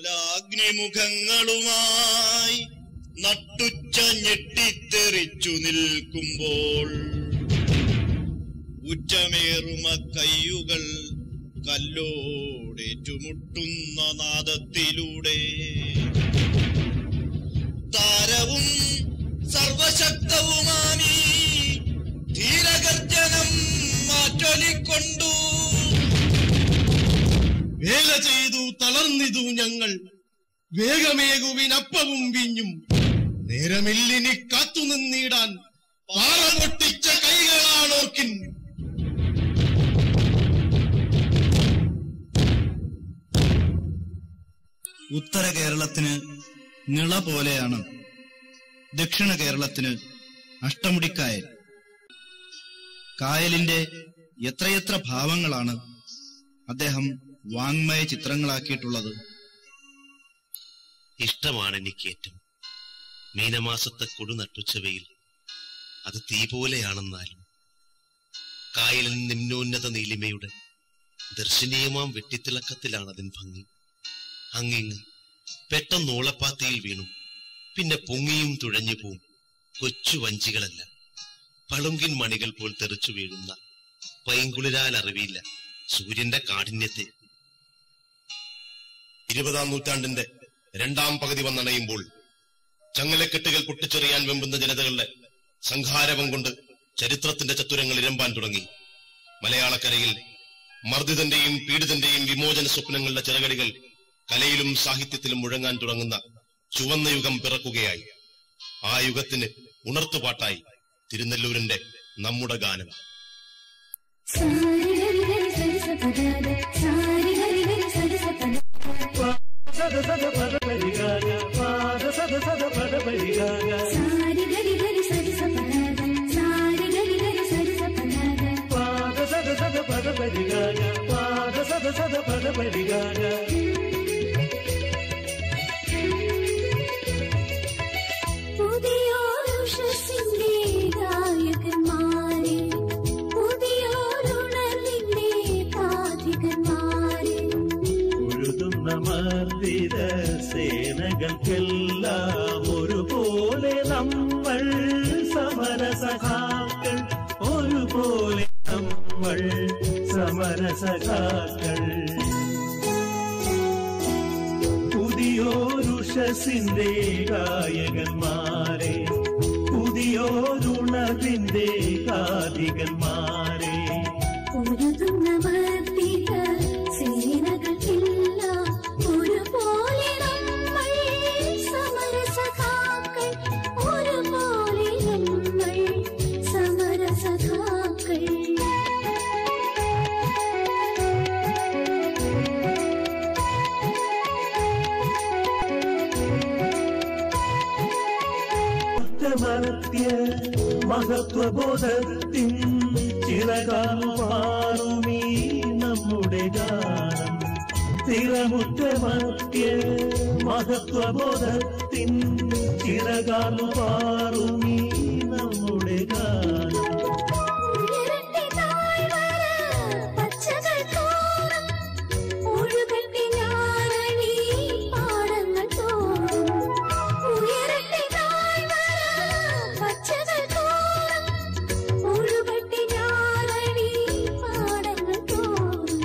ജ്വാലാഗ്നിമുഖങ്ങളുമായി നട്ടുച്ച ഞെട്ടിത്തെറിച്ചു നിൽക്കുമ്പോൾ ഉച്ചമേറുമ കയ്യുകൾ കല്ലോടേറ്റുമുട്ടുന്ന നാദത്തിലൂടെ താരവും സർവശക്തവുമാമീ ധീരഗർജനം മാറ്റൊലിക്കൊണ്ടു വേല ചെയ്തു തളർന്നിതു ഞങ്ങൾ വേഗമേകുവിനപ്പവും വിഞ്ഞും നേരമില്ലിനി കാത്തുനിന്നിടാൻ പാറ പൊട്ടിച്ച കൈകളാണോർക്കിൻ ഉത്തര കേരളത്തിന് നിള പോലെയാണ് ദക്ഷിണ കേരളത്തിന് അഷ്ടമുടിക്കായൽ കായലിന്റെ എത്രയെത്ര ഭാവങ്ങളാണ് അദ്ദേഹം വാങ്മയ ചിത്രങ്ങളാക്കിയിട്ടുള്ളത് ഇഷ്ടമാണ് എനിക്കേറ്റം മീനമാസത്തെ കൊടുനട്ടുച്ചവയിൽ അത് തീ പോലെയാണെന്നാലും കായലിൻ നിമ്നോന്നത നീലിമയുടെ ദർശനീയമാം വെട്ടിത്തിളക്കത്തിലാണ് അതിൻ ഭംഗി അങ്ങിങ്ങ് പെട്ടെന്ന് ഓളപ്പാത്തിയിൽ വീണു പിന്നെ പൊങ്ങിയും തുഴഞ്ഞു പോവും കൊച്ചു വഞ്ചികളല്ല പളുങ്കിൻ മണികൾ പോൽ തെറിച്ചു വീഴുന്ന പൈങ്കുളിരാൽ അറിവിയില്ല സൂര്യന്റെ കാഠിന്യത്തെ ഇരുപതാം നൂറ്റാണ്ടിന്റെ രണ്ടാം പകുതി വന്നണയുമ്പോൾ ചങ്ങലക്കെട്ടുകൾ പൊട്ടിച്ചെറിയാൻ വെമ്പുന്ന ജനതകളുടെ സംഘാരവം കൊണ്ട് ചരിത്രത്തിന്റെ ചത്തുരങ്ങൾ ഇരമ്പാൻ തുടങ്ങി മലയാളക്കരയിൽ മർദ്ദിതന്റെയും പീഡിതന്റെയും വിമോചന സ്വപ്നങ്ങളുടെ ചിറകടികൾ കലയിലും സാഹിത്യത്തിലും മുഴങ്ങാൻ തുടങ്ങുന്ന ചുവന്ന യുഗം പിറക്കുകയായി ആ യുഗത്തിന് ഉണർത്തുപാട്ടായി തിരുനെല്ലൂരിന്റെ നമ്മുടെ ഗാനം സാരി ഹരി ഹരി സരി സപദാദ സാരി ഹരി ഹരി സരി സപദാദ സാരി ഹരി ഹരി സരി സപദാദ സാരി ഹരി ഹരി സരി സപദാദ പുതിയോരുഷസിന്റെ ഗായകന്മാരെ പുതിയോരുണർവിന്റെ കാഥികന്മാരെ ഉഴുതുന്ന മർദ്ദിത സേനകൾക്കെല്ലാം ഒരുപോലെ നമ്മൾ സമരസഖാക്കൾ ഒരുപോലെ നമ്മൾ സമരസഖാക്കൾ പുതിയോരുഷസിന്റെ ഗായകന്മാരെ പുതിയോരുണർവിന്റെ കാതികന്മാരെ പൊരുതുന്ന മർദ്ദിത സേനകൾക്കെല്ലാം ഒരുപോലെ നമ്മൾ സമരസഖാക്കൾ ഒരുപോലെ നമ്മൾ സമരസഖാക്കൾ കുറ്റമത്യ മഹത്വബോധത്തിൻ ചിറകാൽ പാറുമീ നമ്മുടെ ഗാനം സ്ഥിരമുറ്റമത്യ മഹത്വബോധത്തിൻ ചിറകാൽ പാറുമീ നമ്മുടെ ഗാനം ഉയരട്ടെ താഴ്വര പച്ചകൾ തോറും ഒഴുകട്ടെ ഞാറണി പാടങ്ങൾ തോറും ഉയരട്ടെ താഴ്വര പച്ചകൾ തോറും ഒഴുകട്ടെ ഞാറണി പാടങ്ങൾ തോറും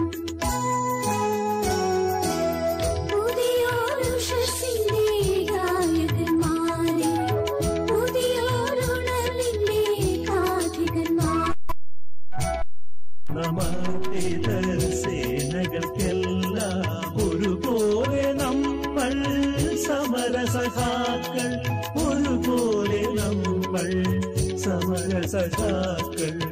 പുതിയോരുഷസിന്റെ ഗായകന്മാരെ പുതിയോരുണർവിന്റെ കാഥികന്മാർ നമർത്തിത സേനകൾക്കെല്ലാം ഒരുപോലെ നമ്മൾ സമരസഖാക്കൾ ഒരുപോലെ നമ്മൾ സമരസഖാക്കൾ